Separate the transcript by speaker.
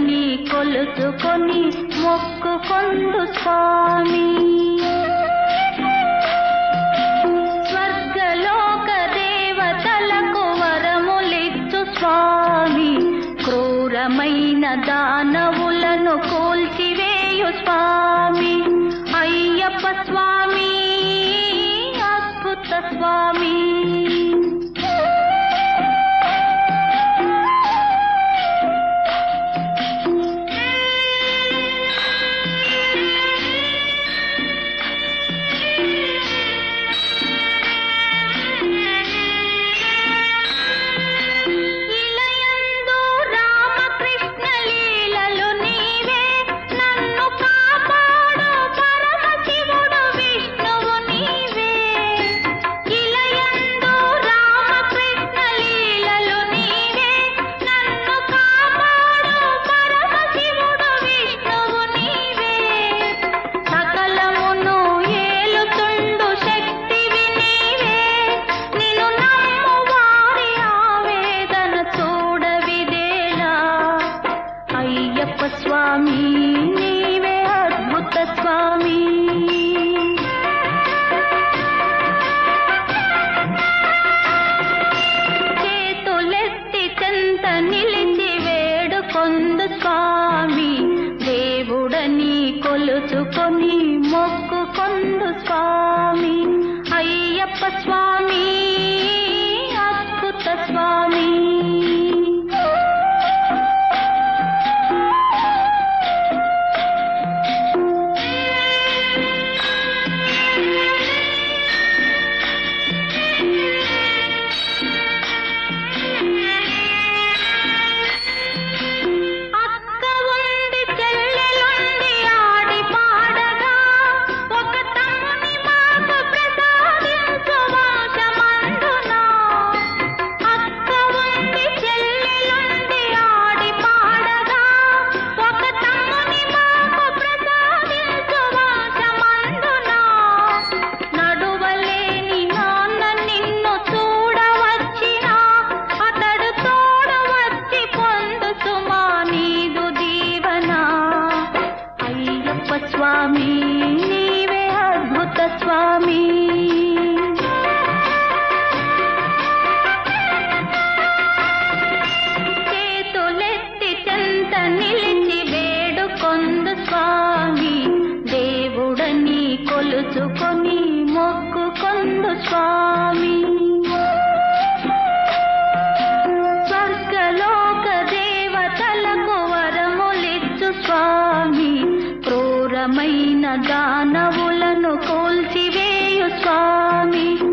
Speaker 1: దేవుడని కొలుచుకొని మొక్కుకొందు స్వామి స్వర్గలోక దేవతలకు వరములిచ్చు స్వామి క్రూరమైన దానవులను కూల్చివేయు స్వామి అయ్యప్ప స్వామి అద్భుత స్వామి ఇలయందు రామకృష్ణ లీలలు నీవే నన్ను కాపాడు పరమశివుడు విష్ణువు నీవే ఇలయందు రామకృష్ణ లీలలు నీవే నన్ను కాపాడు పరమశివుడు విష్ణువు నీవే సకలమును ఏలుతుండు శక్తివి నీవే నిన్ను నమ్ము వారి ఆవేదన చూడవిదేలా అయ్యప్ప స్వామి నీవే అద్భుత స్వామి చేతులెత్తి చెంత నిలిచి వేడుకొందు స్వామి దేవుడని కొలుచుకొని మొక్కుకొందు స్వామి అయ్యప్ప స్వామి అద్భుత స్వామి అక్క ఉండి చెల్లెలుండి ఆడి పాడగా ఒక తమ్ముని మాకు ప్రసాదించు వంశమందునా అక్క ఉండి చెల్లెలుండి ఆడి పాడగా ఒక తమ్ముని మాకు ప్రసాదించు వంశమందునా నడువలేని నాన్న నిన్ను చూడవచ్చినా అతడు తోడవచ్చి పొందు సుమా నీదు దీవనా అయ్యప్ప స్వామి నీవే అద్భుత స్వామి చేతులెత్తి చెంత నిలిచి వేడుకొందు స్వామి దేవుడని కొలుచుకొని మొక్కుకొందు స్వామి స్వర్గలోక దేవతలకు వరములిచ్చు స్వామి క్రూరమైన దానవులను కూల్చివేయు స్వామి